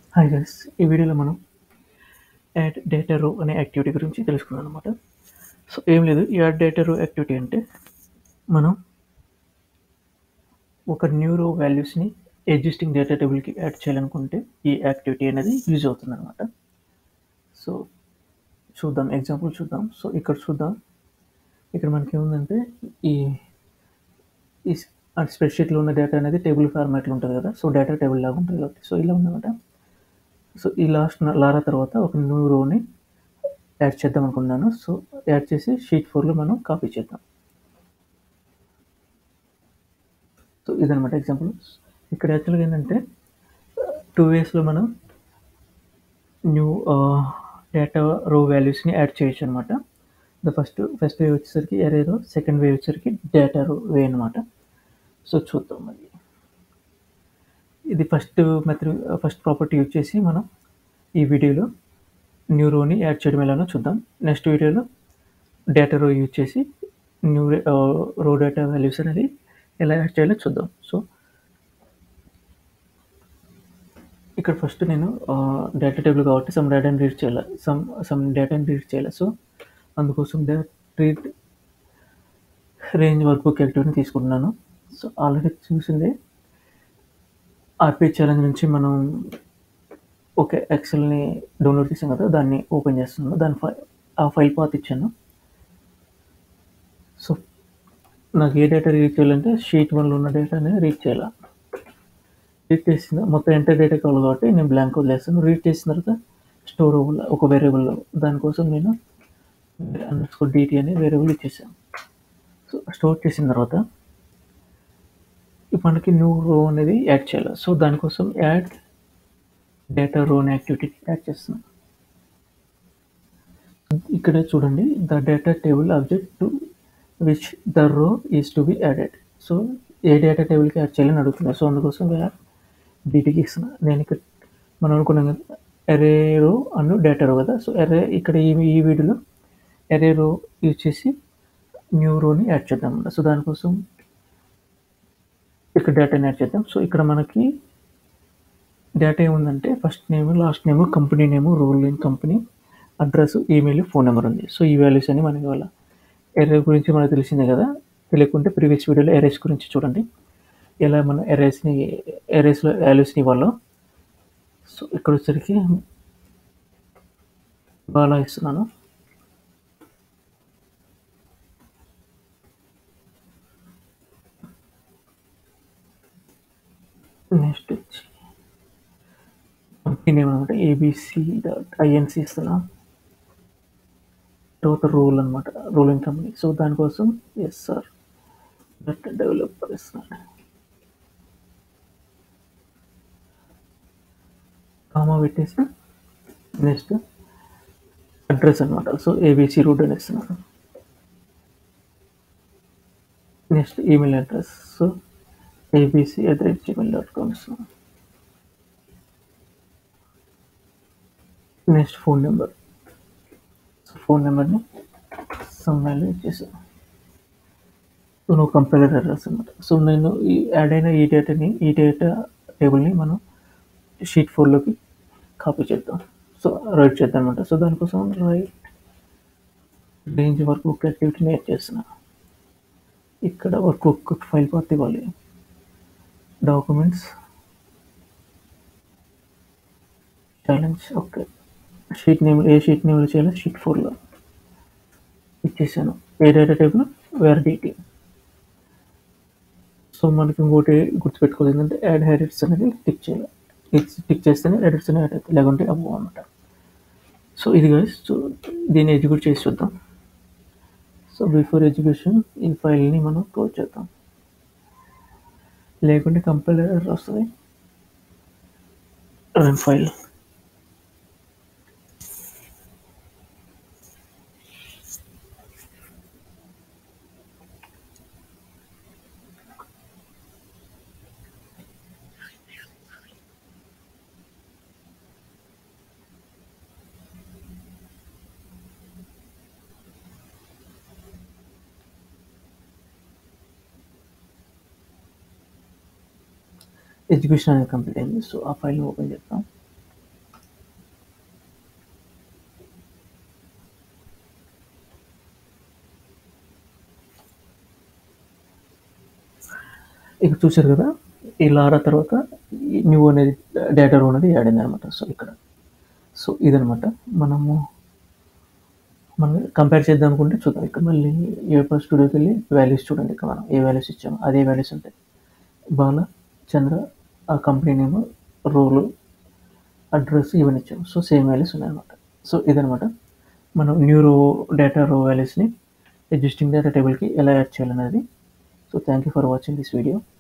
hi guys ఈ వీడియోలో మనం యాడ్ డేటా రో అనే యాక్టివిటీ గురించి తెలుసుకున్నాం అనమాట సో ఏం లేదు ఈ యాడ్ డేటా రో యాక్టివిటీ అంటే మనం ఒక న్యూ రో వాల్యూస్ని ఎగ్జిస్టింగ్ డేటా టేబుల్కి యాడ్ చేయాలనుకుంటే ఈ యాక్టివిటీ అనేది యూజ్ అవుతుంది అనమాట సో చూద్దాం ఎగ్జాంపుల్ చూద్దాం సో ఇక్కడ చూద్దాం ఇక్కడ మనకి ఏముందంటే ఈ ఈ స్ప్రెడ్షీట్లో ఉన్న డేటా అనేది టేబుల్ ఫార్మాట్లో ఉంటుంది కదా సో డేటా టేబుల్ లాగా ఉంటుంది కాబట్టి సో ఇలా ఉందన్నమాట సో ఈ లాస్ట్ లారా తర్వాత ఒక న్యూ రోని యాడ్ చేద్దాం అనుకున్నాను సో యాడ్ చేసి షీట్ ఫోర్లో మనం కాపీ చేద్దాం సో ఇదనమాట ఎగ్జాంపుల్ ఇక్కడ యాక్చువల్గా ఏంటంటే టూ వేస్లో మనం న్యూ డేటా రో వాల్యూస్ని యాడ్ చేయొచ్చు అనమాట ద ఫస్ట్ ఫస్ట్ వే వచ్చేసరికి ఎరే రో సెకండ్ వే వచ్చేసరికి డేటా రో వే అనమాట సో చూద్దాం మరి ఇది first method first property use చేసి మనం ఈ వీడియోలో న్యూ రోని యాడ్ చేయడం ఎలానో చూద్దాం నెక్స్ట్ వీడియోలో డేటా రో యూజ్ చేసి న్యూ రో డేటా వాల్యూస్ అనేది ఎలా యాడ్ చేయాలో చూద్దాం సో ఇక్కడ ఫస్ట్ నేను డేటా టేబుల్ కాబట్టి సమ్ డేటాని రీడ్ చేయాలి సమ్ సమ్ డేటాని రీడ్ చేయాలి సో అందుకోసం రీడ్ రేంజ్ వర్క్ బుక్ యాక్టివిటీని తీసుకుంటున్నాను సో ఆల్రెడీ చూసిందే ఆర్పీ ఛాలెంజ్ నుంచి మనం ఓకే ఎక్సెల్ని డౌన్లోడ్ చేసాం కదా దాన్ని ఓపెన్ చేస్తున్నాను దాని ఫై ఆ ఫైల్ పాత్ ఇచ్చాను సో నాకు ఏ డేటా రీడ్ చేయాలంటే షీట్ వన్లో ఉన్న డేటా అనేది రీడ్ చేయాలి రీడ్ చేసిన మొత్తం ఎంటర్ డేటా కావాలి కాబట్టి నేను బ్లాంక్ వదిలేస్తాను రీడ్ చేసిన తర్వాత స్టోర్ అవ్వాలి ఒక వేరియబుల్లో దానికోసం నేను అండర్ స్కోర్ డిటి అనే వేరియబుల్ ఇచ్చేసాను సో స్టోర్ చేసిన తర్వాత మనకి న్యూ రో అనేది యాడ్ చేయాలి సో దానికోసం యాడ్ డేటా రో అనే యాక్టివిటీ యాడ్ చేస్తున్నాం ఇక్కడ చూడండి the data table object to which the row is to be added so a data టేబుల్కి యాడ్ చేయాలని అడుగుతున్నారు సో అందుకోసం డీటీకి ఇస్తున్నా నేను ఇక్కడ మనం అనుకున్నాం కదా ఎరే రో అన్ను డేటా రో కదా సో ఎరే ఇక్కడ ఈ ఈ వీడియోలో ఎరే రో యూజ్ చేసి న్యూ రోని యాడ్ చేద్దాం అన్నమాట సో దానికోసం ఇక్కడ డేటాని యాడ్ చేద్దాం సో ఇక్కడ మనకి డేటా ఏముందంటే first name last name company name role name company address email phone number ఉంది సో ఈ వాల్యూస్ అని మనకి వాళ్ళ ఎర్రే గురించి మనకు తెలిసిందే కదా తెలియకుంటే ప్రీవియస్ వీడియోలో ఎరేస్ గురించి చూడండి ఎలా మనం ఎరేస్ని ఎరేస్లో వాల్యూస్ని ఇవ్వాలో సో ఇక్కడ వచ్చరికి బాగా ఇస్తున్నాను నెక్స్ట్ వచ్చి కంపెనీ నేమ్ అనమాట ఏబిసి డాట్ ఐఎన్సి ఇస్తున్నాం తర్వాత రోల్ అనమాట రోలింగ్ కంపెనీ సో దానికోసం ఎస్ఆర్ డట్ డెవలపర్ ఇస్తున్నాను కామా పెట్టేసి నెక్స్ట్ అడ్రస్ అనమాట సో ఏబిసి రూట్ అని ఇస్తున్నాను next email address so ABC at rate Gmail dot com ఇస్తున్నాను నెక్స్ట్ ఫోన్ నెంబర్ ఫోన్ నెంబర్ని సమ్ వాల్యూ ఇచ్చేసాను సో నువ్వు కంపైలర్ అడ్రస్ అనమాట సో నేను ఈ యాడ్ అయిన ఈ డేటాని ఈ డేటా టేబుల్ని మనం షీట్ ఫోర్లోకి కాపీ చేద్దాం సో రైట్ చేద్దాం అనమాట సో దానికోసం రైట్ రేంజ్ వర్క్ బుక్ యాక్టివిటీని యాడ్ చేస్తున్నా ఇక్కడ వర్క్ బుక్ ఫైల్ పాత్ ఇవ్వాలి documents challenge okay sheet name a sheet నేమ్లో చేయాలో షీట్ ఫోర్లో ఇచ్చేసాను ఏ డేటా టైప్లో వేర్ డీటీ సో మనకి ఇంకోటి గుర్తుపెట్టుకోవాలి ఏంటంటే యాడ్ హెడిట్స్ అనేది టిక్ చేయాలి టిక్ చేస్తేనే ఎడిట్స్ అనేవి యాడ్ అవుతాయి లేకుంటే అవ్వవు అనమాట సో ఇది గైస్ సో దీన్ని ఎగ్జిక్యూట్ చేసి చూద్దాం సో బిఫోర్ ఎడ్యుకేషన్ ఈ ఫైల్ని మనం క్లోజ్ చేద్దాం లేకుంటే కంపైలర్ వస్తుంది రన్ ఫైల్ ఎడ్యుకేషన్ అనేది కంప్లీట్ అయింది సో ఆ ఫైల్ని ఓపెన్ చేద్దాం ఇక చూసారు కదా ఈ లారా తర్వాత న్యూ అనేది డేటా రో అనేది యాడ్ అయింది అనమాట సో ఇక్కడ సో ఇదనమాట మనము మనం కంపేర్ చేద్దాం అనుకుంటే చూద్దాం ఇక్కడ మళ్ళీ ఏపర్ స్టూడియోకి వెళ్ళి వాల్యూస్ చూడండి ఇక్కడ మనం ఏ వాల్యూస్ ఇచ్చామో అదే వాల్యూస్ ఉంటాయి బాల చంద్ర ఆ కంపెనీ నేమ్ రోలు అడ్రస్ ఇవన్నీ ఇచ్చాము సో సేమ్ వాల్యూస్ ఉన్నాయన్నమాట సో ఇదనమాట మనం న్యూ రో డేటా రో వాల్యూస్ని ఎగ్జిస్టింగ్ డేటా టేబుల్కి ఎలా యాడ్ చేయాలనేది so thank you for watching this video